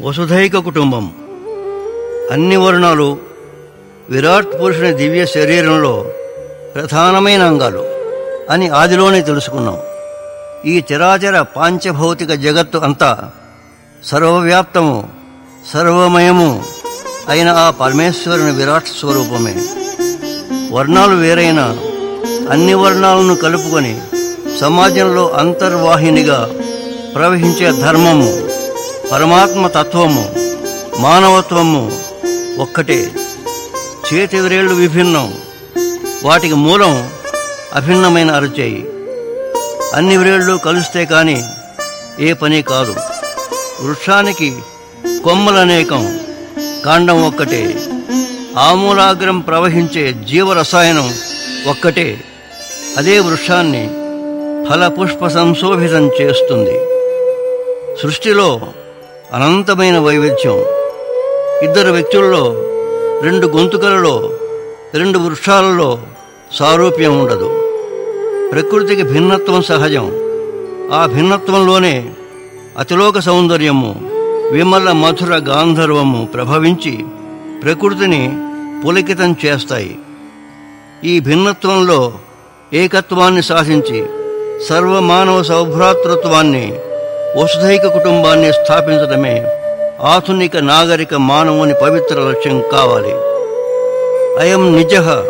వసుధైక కుటుంబం అన్ని వర్ణాలు విరాట్ పురుషుని దివ్య శరీరంలో ప్రధానమైన అంగాలు అని ఆదిలోనే తెలుసుకున్నాం ఈ చరాచర పాంచభౌతిక జగత్తు అంతా సర్వవ్యాప్తము సర్వమయము అయిన ఆ పరమేశ్వరుని విరాట్ స్వరూపమే వర్ణాలు వేరైన అన్ని వర్ణాలను కలుపుకొని సమాజంలో అంతర్వాహినిగా ప్రవహించే ధర్మము పరమాత్మ తత్వము మానవత్వము ఒక్కటే చేతి వ్రేళ్లు విభిన్నం వాటికి మూలం అభిన్నమైన అరుచేయి అన్ని వ్రేళ్లు కలిస్తే కాని ఏ పని కాదు వృక్షానికి కొమ్మలనేకం కాండం ఒక్కటే ఆమూలాగ్రం ప్రవహించే జీవరసాయనం ఒక్కటే అదే వృక్షాన్ని ఫలపుష్ప సంశోభితం చేస్తుంది సృష్టిలో అనంతమైన వైవిధ్యం ఇద్దరు వ్యక్తుల్లో రెండు గొంతుకలలో రెండు వృక్షాలలో సారూప్యం ఉండదు ప్రకృతికి భిన్నత్వం సహజం ఆ భిన్నత్వంలోనే అతిలోక సౌందర్యము విమల మధుర గాంధర్వము ప్రభవించి ప్రకృతిని పులకితం చేస్తాయి ఈ భిన్నత్వంలో ఏకత్వాన్ని సాధించి సర్వమానవ సౌభ్రాతృత్వాన్ని వసుధైక కుటుంబాన్ని స్థాపించడమే ఆధునిక నాగరిక మానవుని పవిత్ర లక్ష్యం కావాలి అయం నిజ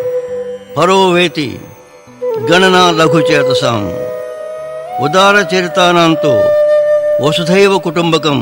పరోవేతి గణన లఘుచేతసాం ఉదార చరితానాంతో వసుధైవ కుటుంబకం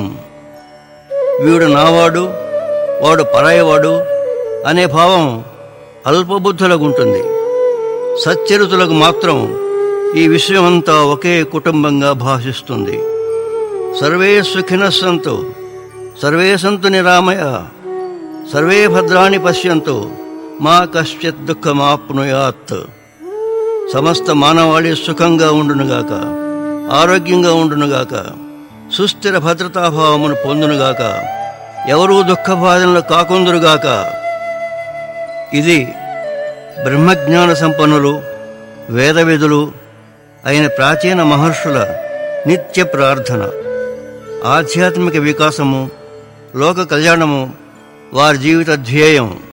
వీడు నావాడు వాడు పరాయవాడు అనే భావం అల్పబుద్ధులకు ఉంటుంది సచ్చరితులకు మాత్రం ఈ విశ్వమంతా ఒకే కుటుంబంగా భాషిస్తుంది సర్వే సుఖినస్సంతు సర్వే సంతు నిరామయ సర్వే భద్రాణి పశ్యంతు మా కశ్చిత్ దుఃఖమాప్నుయాత్ సమస్త మానవాళి సుఖంగా ఉండునుగాక ఆరోగ్యంగా ఉండునుగాక సుస్థిర భద్రతాభావమును పొందునుగాక ఎవరూ దుఃఖబాధనలు కాకుందురుగాక ఇది బ్రహ్మజ్ఞాన సంపన్నులు వేదవిధులు అయిన ప్రాచీన మహర్షుల నిత్య ప్రార్థన ఆధ్యాత్మిక వికాసము లోక కళ్యాణము వారి జీవిత ధ్యేయం